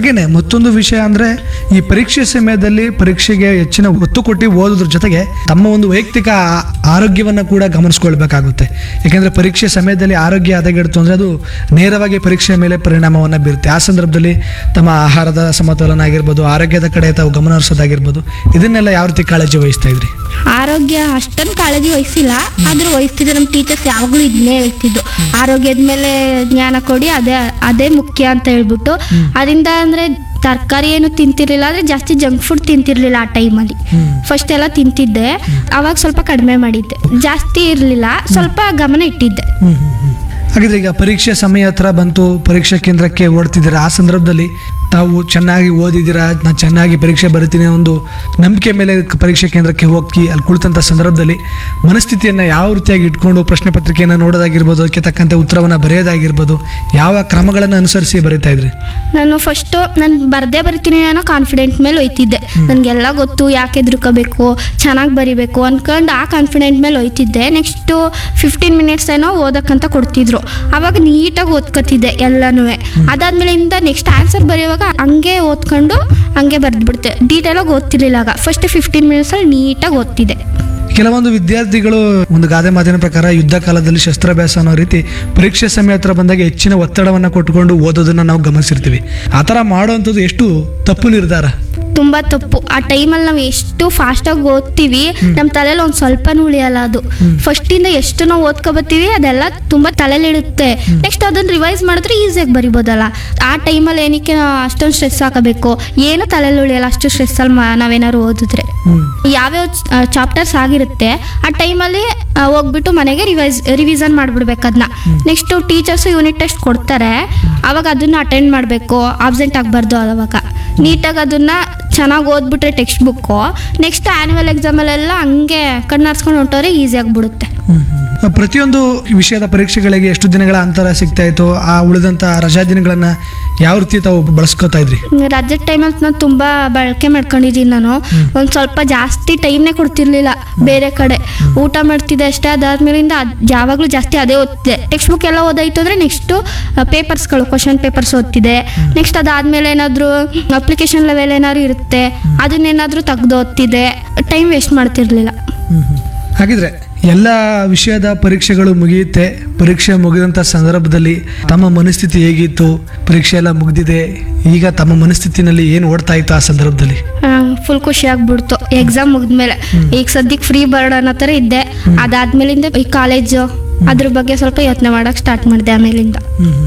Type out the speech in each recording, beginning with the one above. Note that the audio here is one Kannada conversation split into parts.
ಹಾಗೇನೆ ಮತ್ತೊಂದು ವಿಷಯ ಅಂದ್ರೆ ಈ ಪರೀಕ್ಷೆ ಸಮಯದಲ್ಲಿ ಪರೀಕ್ಷೆಗೆ ಹೆಚ್ಚಿನ ಒತ್ತು ಕೊಟ್ಟು ಓದೋದ್ರ ಜೊತೆಗೆ ತಮ್ಮ ಒಂದು ವೈಯಕ್ತಿಕ ಆ- ಆರೋಗ್ಯವನ್ನ ಕೂಡ ಗಮನಿಸ್ಕೊಳ್ಬೇಕಾಗುತ್ತೆ ಯಾಕೆಂದ್ರೆ ಪರೀಕ್ಷೆ ಸಮಯದಲ್ಲಿ ಆರೋಗ್ಯ ಹದಗೆಡ್ತು ಅಂದ್ರೆ ಅದು ನೇರವಾಗಿ ಪರೀಕ್ಷೆಯ ಮೇಲೆ ಪರಿಣಾಮವನ್ನ ಬೀರುತ್ತೆ ಆ ಸಂದರ್ಭದಲ್ಲಿ ತಮ್ಮ ಆಹಾರದ ಸಮತೋಲನ ಆಗಿರ್ಬೋದು ಆರೋಗ್ಯದ ಕಡೆ ತಾವು ಗಮನ ಹರಿಸೋದಾಗಿರ್ಬೋದು ಇದನ್ನೆಲ್ಲ ಯಾವ ರೀತಿ ಕಾಳಜಿ ವಹಿಸ್ತಾ ಇದ್ರಿ ಆರೋಗ್ಯ ಅಷ್ಟೊಂದು ಕಾಳಜಿ ವಹಿಸಿಲ್ಲ ಆದ್ರೂ ವಹಿಸ್ತಿದ್ರು ನಮ್ಮ ಟೀಚರ್ಸ್ ಯಾವಾಗಲೂ ಇದನ್ನೇ ಹೇಳ್ತಿದ್ದು ಆರೋಗ್ಯದ ಮೇಲೆ ಜ್ಞಾನ ಕೊಡಿ ಅದೇ ಅದೇ ಮುಖ್ಯ ಅಂತ ಹೇಳ್ಬಿಟ್ಟು ಅದರಿಂದ ಅಂದ್ರೆ ತರಕಾರಿ ಏನು ತಿಂತಿರ್ಲಿಲ್ಲ ಅಂದ್ರೆ ಜಾಸ್ತಿ ಜಂಕ್ ಫುಡ್ ತಿಂತಿರ್ಲಿಲ್ಲ ಆ ಟೈಮಲ್ಲಿ ಫಸ್ಟ್ ಎಲ್ಲ ತಿಂತಿದ್ದೆ ಅವಾಗ ಸ್ವಲ್ಪ ಕಡಿಮೆ ಮಾಡಿದ್ದೆ ಜಾಸ್ತಿ ಇರಲಿಲ್ಲ ಸ್ವಲ್ಪ ಗಮನ ಇಟ್ಟಿದ್ದೆ ಹಾಗಿದ್ರೆ ಈಗ ಪರೀಕ್ಷೆ ಸಮಯ ಹತ್ರ ಬಂತು ಪರೀಕ್ಷಾ ಕೇಂದ್ರಕ್ಕೆ ಓಡ್ತಿದ್ದೀರಾ ಆ ಸಂದರ್ಭದಲ್ಲಿ ತಾವು ಚೆನ್ನಾಗಿ ಓದಿದ್ದೀರಾ ನಾನು ಚೆನ್ನಾಗಿ ಪರೀಕ್ಷೆ ಬರಿತೀನಿ ಅನ್ನೋ ಒಂದು ನಂಬಿಕೆ ಮೇಲೆ ಕ- ಪರೀಕ್ಷಾ ಕೇಂದ್ರಕ್ಕೆ ಹೋಗಿ ಅಲ್ಲಿ ಕುಳಿತಂಥ ಸಂದರ್ಭದಲ್ಲಿ ಮನಸ್ಥಿತಿಯನ್ನು ಯಾವ ರೀತಿಯಾಗಿ ಇಟ್ಕೊಂಡು ಪ್ರಶ್ನೆ ಪತ್ರಿಕೆಯನ್ನು ನೋಡೋದಾಗಿರ್ಬೋದು ಅದಕ್ಕೆ ತಕ್ಕಂತೆ ಉತ್ತರವನ್ನು ಬರೆಯೋದಾಗಿರ್ಬೋದು ಯಾವ ಕ್ರಮಗಳನ್ನು ಅನುಸರಿಸಿ ಬರೀತಾ ಇದ್ರಿ ನಾನು ಫಸ್ಟು ನಾನು ಬರ್ದೇ ಬರಿತೀನಿ ಅನ್ನೋ ಕಾನ್ಫಿಡೆಂಟ್ ಮೇಲೆ ಹೋಯ್ತಿದ್ದೆ ನನಗೆಲ್ಲ ಗೊತ್ತು ಯಾಕೆ ಎದ್ರುಕೋಬೇಕು ಚೆನ್ನಾಗಿ ಬರಿಬೇಕು ಅನ್ಕೊಂಡು ಆ ಕಾನ್ಫಿಡೆಂಟ್ ಮೇಲೆ ಹೋಯ್ತಿದ್ದೆ ನೆಕ್ಸ್ಟು ಫಿಫ್ಟೀನ್ ಮಿನಿಟ್ಸ್ ಏನೋ ಓದಕ್ಕಂತ ಕೊಡ್ತಿದ್ರು ಅವಾಗ ನೀಟಾಗಿ ಓದ್ಕೊತಿದ್ದೆ ಎಲ್ಲನೂ ಅದಾದ್ಮೇಲಿಂದ ನೆಕ್ಸ್ಟ್ ಆನ್ಸರ್ ಬರೆಯುವಾಗ ಹಂಗೆ ಓದ್ಕೊಂಡು ಹಂಗೆ ಬರೆದ್ಬಿಡ್ತೆ ಡೀಟೇಲಾಗಿ ಓದ್ತಿರ್ಲಿಲ್ಲ ಆಗ ಫಸ್ಟ್ ಫಿಫ್ಟೀನ್ ಮಿನಿಟ್ಸಲ್ಲಿ ನೀಟಾಗಿ ಓದ್ತಿದ್ದೆ ಕೆಲವೊಂದು ವಿದ್ಯಾರ್ಥಿಗಳು ಒಂದು ಗಾದೆ ಮಾತಿನ ಪ್ರಕಾರ ಯುದ್ಧ ಕಾಲದಲ್ಲಿ ಶಸ್ತ್ರಾಭ್ಯಾಸ ಅನ್ನೋ ರೀತಿ ಪರೀಕ್ಷೆ ಸಮಯ ಹತ್ರ ಬಂದಾಗ ಹೆಚ್ಚಿನ ಒತ್ತಡವನ್ನು ಕೊಟ್ಟುಕೊಂಡು ಓದೋದನ್ನ ನಾವು ಗಮನಿಸಿರ್ತೀವಿ ಆ ಥರ ಮಾಡುವಂಥದ್ದು ಎಷ್ಟು ತಪ್ಪು ನಿರ್ಧಾರ ತುಂಬ ತಪ್ಪು ಆ ಟೈಮಲ್ಲಿ ನಾವು ಎಷ್ಟು ಫಾಸ್ಟಾಗಿ ಓದ್ತೀವಿ ನಮ್ಮ ತಲೆಯಲ್ಲಿ ಒಂದು ಸ್ವಲ್ಪನೂ ಉಳಿಯಲ್ಲ ಅದು ಫಸ್ಟಿಂದ ಎಷ್ಟು ನಾವು ಓದ್ಕೊಬತ್ತೀವಿ ಅದೆಲ್ಲ ತುಂಬ ತಲೆಯಲ್ಲಿ ಇಡುತ್ತೆ ನೆಕ್ಸ್ಟ್ ಅದನ್ನು ರಿವೈಸ್ ಮಾಡಿದ್ರೆ ಈಸಿಯಾಗಿ ಬರಿಬೋದಲ್ಲ ಆ ಟೈಮಲ್ಲಿ ಏನಕ್ಕೆ ಅಷ್ಟೊಂದು ಸ್ಟ್ರೆಸ್ ಹಾಕಬೇಕು ಏನು ತಲೆಯಲ್ಲಿ ಉಳಿಯಲ್ಲ ಅಷ್ಟು ಸ್ಟ್ರೆಸ್ಸಲ್ಲಿ ಮಾ ನಾವೇನಾದ್ರು ಓದಿದ್ರೆ ಯಾವ್ಯಾವ ಚಾಪ್ಟರ್ಸ್ ಆಗಿರುತ್ತೆ ಆ ಟೈಮಲ್ಲಿ ಹೋಗ್ಬಿಟ್ಟು ಮನೆಗೆ ರಿವೈಸ್ ರಿವಿಸನ್ ಮಾಡಿಬಿಡ್ಬೇಕು ಅದನ್ನ ನೆಕ್ಸ್ಟ್ ಟೀಚರ್ಸು ಯೂನಿಟ್ ಟೆಸ್ಟ್ ಕೊಡ್ತಾರೆ ಅವಾಗ ಅದನ್ನ ಅಟೆಂಡ್ ಮಾಡಬೇಕು ಆಬ್ಸೆಂಟ್ ಆಗಬಾರ್ದು ಅವಾಗ ನೀಟಾಗಿ ಅದನ್ನ ಚೆನ್ನಾಗಿ ಓದ್ಬಿಟ್ರೆ ಟೆಕ್ಸ್ಟ್ ಬುಕ್ಕು ನೆಕ್ಸ್ಟ್ ಆ್ಯನ್ಯುವಲ್ ಎಕ್ಸಾಮಲ್ಲೆಲ್ಲ ಹಂಗೆ ಕಣ್ಣಾರ್ಸ್ಕೊಂಡು ಹೊಂಟೋರೆ ಈಸಿ ಆಗಿಬಿಡುತ್ತೆ ಪ್ರತಿಯೊಂದು ವಿಷಯದ ಪರೀಕ್ಷೆಗಳಿಗೆ ಎಷ್ಟು ದಿನಗಳ ಅಂತರ ಸಿಗ್ತಾ ಇತ್ತು ಆ ಉಳಿದಂಥ ರಜಾ ದಿನಗಳನ್ನ ಯಾವ ರೀತಿ ತಾವು ಬಳಸ್ಕೊತಾ ಇದ್ರಿ ರಜದ ಟೈಮಲ್ಲಿ ನಾನು ತುಂಬ ಬಳಕೆ ಮಾಡ್ಕೊಂಡಿದ್ದೀನಿ ನಾನು ಒಂದು ಸ್ವಲ್ಪ ಜಾಸ್ತಿ ಟೈಮ್ನೇ ಕೊಡ್ತಿರ್ಲಿಲ್ಲ ಬೇರೆ ಕಡೆ ಊಟ ಮಾಡ್ತಿದ್ದೆ ಅಷ್ಟೇ ಅದಾದ್ಮೇಲಿಂದ ಅದ್ ಯಾವಾಗಲೂ ಜಾಸ್ತಿ ಅದೇ ಓದ್ತಿದ್ದೆ ಟೆಕ್ಸ್ಟ್ ಬುಕ್ ಎಲ್ಲ ಓದಾಯ್ತು ಅಂದರೆ ನೆಕ್ಸ್ಟು ಪೇಪರ್ಸ್ಗಳು ಕ್ವಶನ್ ಪೇಪರ್ಸ್ ಓದ್ತಿದ್ದೆ ನೆಕ್ಸ್ಟ್ ಅದಾದ್ಮೇಲೆ ಏನಾದರೂ ಅಪ್ಲಿಕೇಶನ್ ಲೆವೆಲ್ ಏನಾದ್ರು ಇರುತ್ತೆ ಅದನ್ನೇನಾದರೂ ತೆಗ್ದು ಓದ್ತಿದ್ದೆ ಟೈಮ್ ವೇಸ್ಟ್ ಮಾಡ್ತಿರ್ಲಿಲ್ಲ ಹಾಗಿದ್ರೆ ಎಲ್ಲ ವಿಷಯದ ಪರೀಕ್ಷೆಗಳು ಮುಗಿಯುತ್ತೆ ಪರೀಕ್ಷೆ ಮುಗಿದಂಥ ಸಂದರ್ಭದಲ್ಲಿ ತಮ್ಮ ಮನಸ್ಥಿತಿ ಹೇಗಿತ್ತು ಪರೀಕ್ಷೆ ಎಲ್ಲ ಮುಗ್ದಿದೆ ಈಗ ತಮ್ಮ ಮನಸ್ಥಿತಿನಲ್ಲಿ ಏನು ಓಡ್ತಾ ಇತ್ತು ಆ ಸಂದರ್ಭದಲ್ಲಿ ಫುಲ್ ಖುಷಿ ಆಗ್ಬಿಡ್ತು ಎಕ್ಸಾಮ್ ಮುಗಿದ್ಮೇಲೆ ಈಗ ಸದ್ಯಕ್ಕೆ ಫ್ರೀ ಬರೋಣ ಅನ್ನೋ ಥರ ಇದ್ದೆ ಅದಾದ್ಮೇಲಿಂದ ಈ ಕಾಲೇಜು ಅದ್ರ ಬಗ್ಗೆ ಸ್ವಲ್ಪ ಯೋಚನೆ ಮಾಡಕ್ಕೆ ಸ್ಟಾರ್ಟ್ ಮಾಡಿದೆ ಆಮೇಲಿಂದ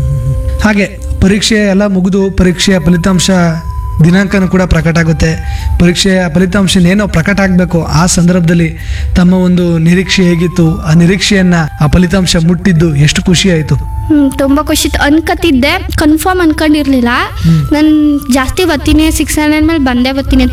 ಹಾಗೆ ಪರೀಕ್ಷೆ ಎಲ್ಲ ಮುಗಿದು ಪರೀಕ್ಷೆಯ ಫಲಿತಾಂಶ ದಿನಾಂಕನೂ ಕೂಡ ಪ್ರಕಟ ಆಗುತ್ತೆ ಪರೀಕ್ಷೆಯ ಫಲಿತಾಂಶ ಏನೋ ಪ್ರಕಟ ಆಗಬೇಕು ಆ ಸಂದರ್ಭದಲ್ಲಿ ತಮ್ಮ ಒಂದು ನಿರೀಕ್ಷೆ ಹೇಗಿತ್ತು ಆ ನಿರೀಕ್ಷೆಯನ್ನ ಆ ಫಲಿತಾಂಶ ಮುಟ್ಟಿದ್ದು ಎಷ್ಟು ಖುಷಿ ಆಯಿತು ಹ್ಮ್ ತುಂಬಾ ಖುಷಿ ಇತ್ತು. ಅನ್ಕತಿದ್ದೆ ಕನ್ಫರ್ಮ್ ಅನ್ಕೊಂಡಿರ್ಲಿಲ್ಲ ನಾನು ಜಾಸ್ತಿ ಬರ್ತೀನಿ ಸಿಕ್ಸ್ ಹಂಡ್ರೆಡ್ ಮೇಲೆ ಬಂದೇ ಬರ್ತೀನಿ ಅಂತ